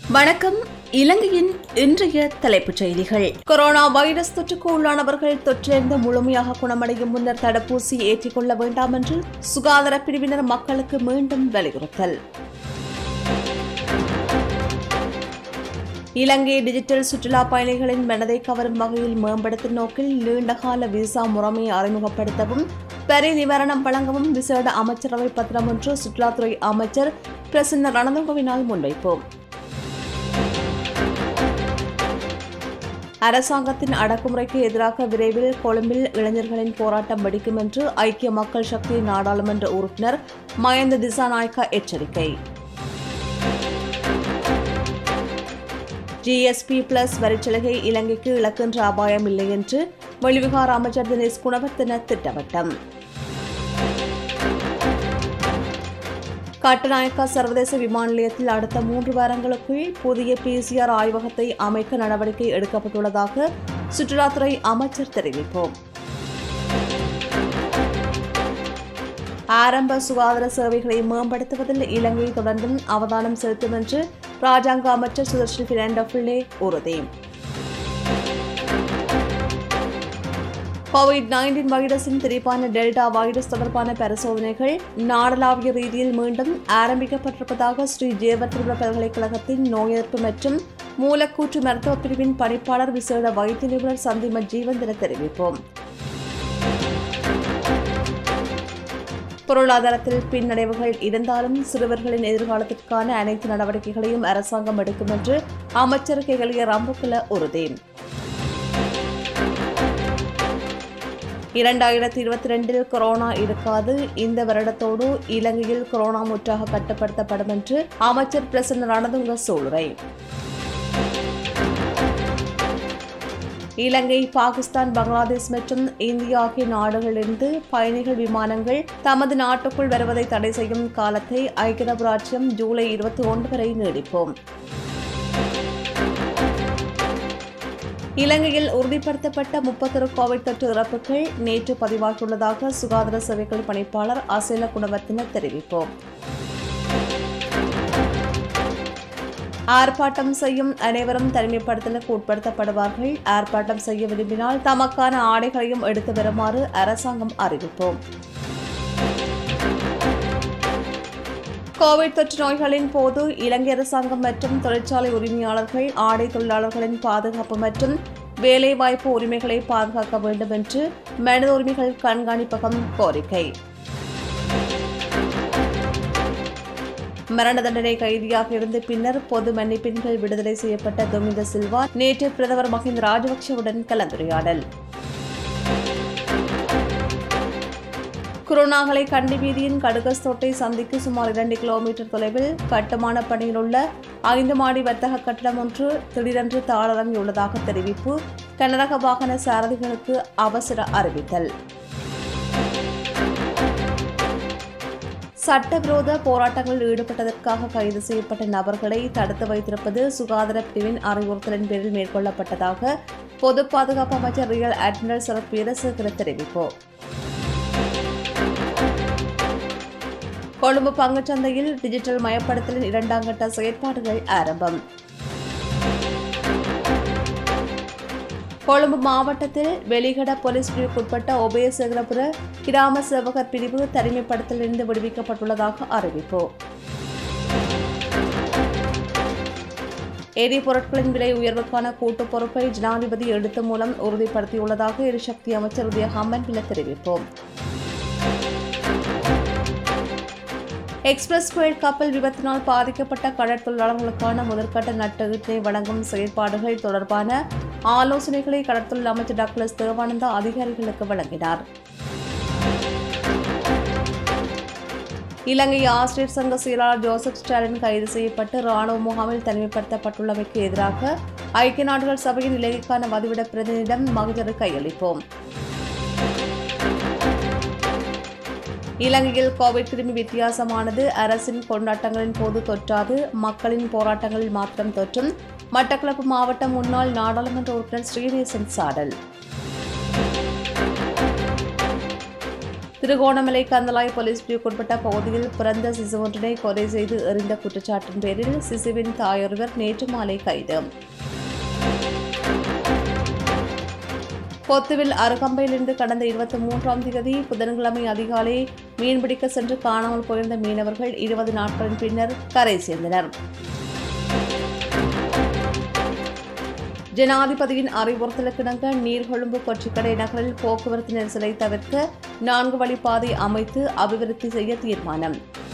வணக்கம் இலங்கையின் இன்றைய தலைப்புச் செய்திகள் கொரோனா வைரஸ் தொற்றுக்கு உள்ளானவர்கள் தொற்றிலிருந்து முழுமையாக குணமடையும் முன்னர் தடுப்பூசி ஏற்றிக்கொள்ள வேண்டாம் என்று சுகாதார பிரிவினர் மக்களுக்கு மீண்டும் வலியுறுத்தல் இலங்கை டிஜிட்டல் சுற்றுலா பயணிகளின் மனதை கவரும் வகையில் மேம்படுத்தும் நோக்கில் நீண்டகால விசா முறைமையை அறிமுகப்படுத்தவும் பெரிய நிவாரணம் வழங்கவும் விசேட அமைச்சரவை பத்திரம் ஒன்று சுற்றுலாத்துறை அமைச்சர் பிரசன்ன ரணதுங்கவினால் முன்வைப்போம் அரசாங்கத்தின் அடக்குமுறைக்கு எதிராக விரைவில் கொழும்பில் இளைஞர்களின் போராட்டம் வெடிக்கும் என்று ஐக்கிய மக்கள் சக்தி நாடாளுமன்ற உறுப்பினர் மயந்த திசாநாயக்கா எச்சரிக்கை ஜிஎஸ்பி பிளஸ் வரிச்சலுகை இலங்கைக்கு இழக்கின்ற அபாயம் இல்லை என்று வெளிவிகார அமைச்சர் தினேஷ் குணவர்த்தன திட்டவட்டம் கட்டுநாயக்கா சர்வதேச விமான நிலையத்தில் அடுத்த மூன்று வாரங்களுக்குள் புதிய பிசிஆர் ஆய்வகத்தை அமைக்க நடவடிக்கை எடுக்கப்பட்டுள்ளதாக சுற்றுலாத்துறை அமைச்சர் தெரிவிப்போம் ஆரம்ப சுகாதார சேவைகளை மேம்படுத்துவதில் இலங்கை தொடர்ந்தும் அவதானம் செலுத்தும் என்று ராஜாங்க அமைச்சர் சுதர்ஷன் பினாண்டோ பிள்ளை உறுதி கோவிட் நைன்டீன் வைரஸின் திரிப்பான டெல்டா வைரஸ் தொடர்பான பரிசோதனைகள் நாடளாவிய ரீதியில் மீண்டும் ஆரம்பிக்கப்பட்டிருப்பதாக ஸ்ரீ ஜேவத்ரிபுர பல்கலைக்கழகத்தின் நோய் எதிர்ப்பு மற்றும் மூலக்கூற்று மருத்துவ பிரிவின் பணிப்பாளர் விசேட வைத்திய நிபுணர் சந்திம ஜீவந்திர தெரிவிப்போம் பொருளாதாரத்தில் பின்னடைவுகள் இருந்தாலும் சிறுவர்களின் எதிர்காலத்திற்கான அனைத்து நடவடிக்கைகளையும் அரசாங்கம் எடுக்கும் என்று அமைச்சர் கெகலிய ரம்புக்குல உறுதி இரண்டாயிரத்தி இருபத்தி ரெண்டில் கொரோனா இருக்காது இந்த வருடத்தோடு இலங்கையில் கொரோனா முற்றாக கட்டுப்படுத்தப்படும் என்று அமைச்சர் பிரசன்ன ரணதுங்க சூளுரை இலங்கை பாகிஸ்தான் பங்களாதேஷ் மற்றும் இந்தியா ஆகிய நாடுகளிலிருந்து பயணிகள் விமானங்கள் தமது நாட்டுக்குள் வருவதை தடை செய்யும் காலத்தை ஐக்கிய அரபு ராஜ்யம் ஜூலை இருபத்தி ஒன்று வரை நீடிப்போம் இலங்கையில் உறுதிப்படுத்தப்பட்ட முப்பத்தொரு கோவிட் தொற்று இறப்புகள் நேற்று பதிவாகியுள்ளதாக சுகாதார சேவைகள் பணிப்பாளர் அசேல குணவர்த்தினர் தெரிவிப்போம் ஆர்ப்பாட்டம் செய்யும் அனைவரும் தனிமைப்படுத்தலுக்கு உட்படுத்தப்படுவார்கள் ஆர்ப்பாட்டம் செய்ய விரும்பினால் தமக்கான ஆடைகளையும் எடுத்து வருமாறு அரசாங்கம் அறிவிப்போம் கோவிட் தொற்று நோய்களின் போது இலங்கை அரசாங்கம் மற்றும் தொழிற்சாலை உரிமையாளர்கள் ஆடை தொழிலாளர்களின் பாதுகாப்பு மற்றும் வேலைவாய்ப்பு உரிமைகளை பாதுகாக்க வேண்டும் என்று மனித உரிமைகள் கண்காணிப்பகம் கோரிக்கை மரண தண்டனை கைதியாக இருந்து பின்னர் பொது மன்னிப்பின்கள் விடுதலை செய்யப்பட்ட துமிந்த சில்வா நேற்று பிரதமர் மஹிந்த ராஜபக்சவுடன் கலந்துரையாடல் குருணாகலை கண்டி வீதியின் கடுகஸ் தோட்டை சந்திக்கு சுமார் இரண்டு கிலோமீட்டர் தொலைவில் கட்டுமான பணியில் உள்ள ஐந்து மாடி வர்த்தக கட்டடம் ஒன்று திடீரென்று தாளரங்கியுள்ளதாக தெரிவிப்பு கனரக வாகன சாரதிகளுக்கு அவசர அறிவித்தல் சட்டவிரோத போராட்டங்களில் ஈடுபட்டதற்காக கைது செய்யப்பட்ட நபர்களை தடுத்து வைத்திருப்பது சுகாதார பிரிவின் அறிவுறுத்தலின் பேரில் மேற்கொள்ளப்பட்டதாக பொது பாதுகாப்பு அமைச்சர் ரியல் அட்மிரல் சரத் வீரசேகர தெரிவிப்பு கொழும்பு பங்குச்சந்தையில் டிஜிட்டல் மயப்படுத்தலின் இரண்டாம் கட்ட செயற்பாடுகள் ஆரம்பம் கொழும்பு மாவட்டத்தில் வெளிகட போலீஸ் பிரிவுக்குட்பட்ட உபயசேகரபுர கிராம சேவகர் பிரிவு தனிமைப்படுத்தலிருந்து விடுவிக்கப்பட்டுள்ளதாக அறிவிப்பு எரிபொருட்களின் விலை உயர்வுக்கான கூட்டு பொறுப்பை ஜனாதிபதி எழுத்து மூலம் உறுதிப்படுத்தியுள்ளதாக எரிசக்தி அமைச்சர் உதய ஹம்மன் பில தெரிவிப்போம் எக்ஸ்பிரஸ் கோயில் கப்பல் விபத்தினால் பாதிக்கப்பட்ட கடற்தொழிலாளர்களுக்கான முதற்கட்ட நட்டகத்தை வழங்கும் செயற்பாடுகள் தொடர்பான ஆலோசனைகளை கடற்தொழில் அமைச்சர் டாக்டர் தேவானந்தா அதிகாரிகளுக்கு வழங்கினார் இலங்கை ஆசிரியர் சங்க செயலாளர் ஜோசப் ஸ்டாலின் கைது செய்யப்பட்டு ராணுவ முகாமில் தனிமைப்படுத்தப்பட்டுள்ளமைக்கு எதிராக ஐக்கிய நாடுகள் சபையின் இலங்கைக்கான வதிவிட பிரதிநிதியிடம் மகிழ்ச்சி கையளிப்போம் இலங்கையில் கோவிட் கிருமி வித்தியாசமானது அரசின் கொண்டாட்டங்களின் போது தொற்றாது மக்களின் போராட்டங்களில் மாத்திரம் தொற்றும் மட்டக்களப்பு மாவட்ட முன்னாள் நாடாளுமன்ற உறுப்பினர் ஸ்ரீநேசன் சாடல் திருகோணமலை கந்தலாய் போலீஸ் பிரிவுக்குட்பட்ட பகுதியில் பிறந்த சிசு ஒன்றினை கொலை செய்து எறிந்த குற்றச்சாட்டின் பேரில் சிசுவின் தாயொருவர் நேற்று மாலை கைது பொத்துவில் அருகம்பையிலிருந்து கடந்த இருபத்தி மூன்றாம் தேதி புதன்கிழமை அதிகாலை மீன்பிடிக்க சென்று காணாமல் போயிருந்த மீனவர்கள் இருபது நாட்களின் பின்னர் கரை சேர்ந்தனர் ஜனாதிபதியின் அறிவுறுத்தலுக்கிணங்க நீர்கொழும்பு கொச்சிக்கடை நகரில் போக்குவரத்து நெரிசலை தவிர்க்க நான்கு வழிப்பாதை அமைத்து அபிவிருத்தி செய்ய தீர்மானம்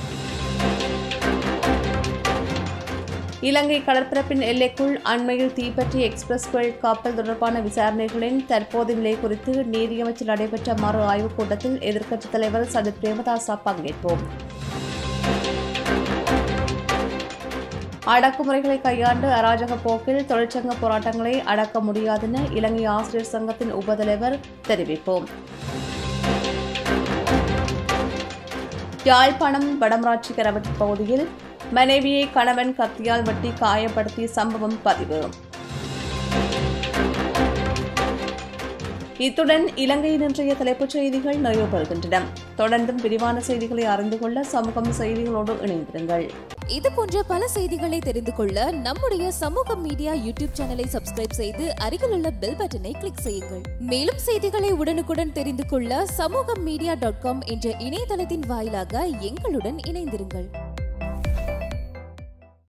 இலங்கை கடற்பரப்பின் எல்லைக்குள் அண்மையில் தீப்பற்றி எக்ஸ்பிரஸ் கோயில் கப்பல் தொடர்பான விசாரணைகளின் தற்போதைய நிலை குறித்து நீதியமைச்சில் நடைபெற்ற மறு ஆய்வுக் கூட்டத்தில் எதிர்க்கட்சித் தலைவர் சஜித் பிரேமதாசா பங்கேற்போம் அடக்குமுறைகளை கையாண்டு அராஜக போக்கில் தொழிற்சங்க போராட்டங்களை அடக்க முடியாதென இலங்கை ஆசிரியர் சங்கத்தின் உபதலைவர் தெரிவிப்போம் யாழ்ப்பாணம் வடமராட்சி கரவட்டி பகுதியில் மனைவியை கணவன் கத்தியால் வெட்டி காயப்படுத்திய சம்பவம் பதிவு இத்துடன் இலங்கையின் இன்றைய தலைப்புச் செய்திகள் நிறைவு பெறுகின்றன தொடர்ந்தும் விரிவான செய்திகளை அறிந்து கொள்ள சமூகம் செய்திகளோடு இணைந்திருங்கள் இது போன்ற பல செய்திகளை தெரிந்து கொள்ள நம்முடைய சமூக மீடியா யூடியூப் சேனலை சப்ஸ்கிரைப் செய்து அருகிலுள்ள பெல் பட்டனை கிளிக் செய்யுங்கள் மேலும் செய்திகளை உடனுக்குடன் தெரிந்து கொள்ள சமூகம் மீடியா டாட் காம் என்ற இணையதளத்தின் வாயிலாக எங்களுடன் இணைந்திருங்கள்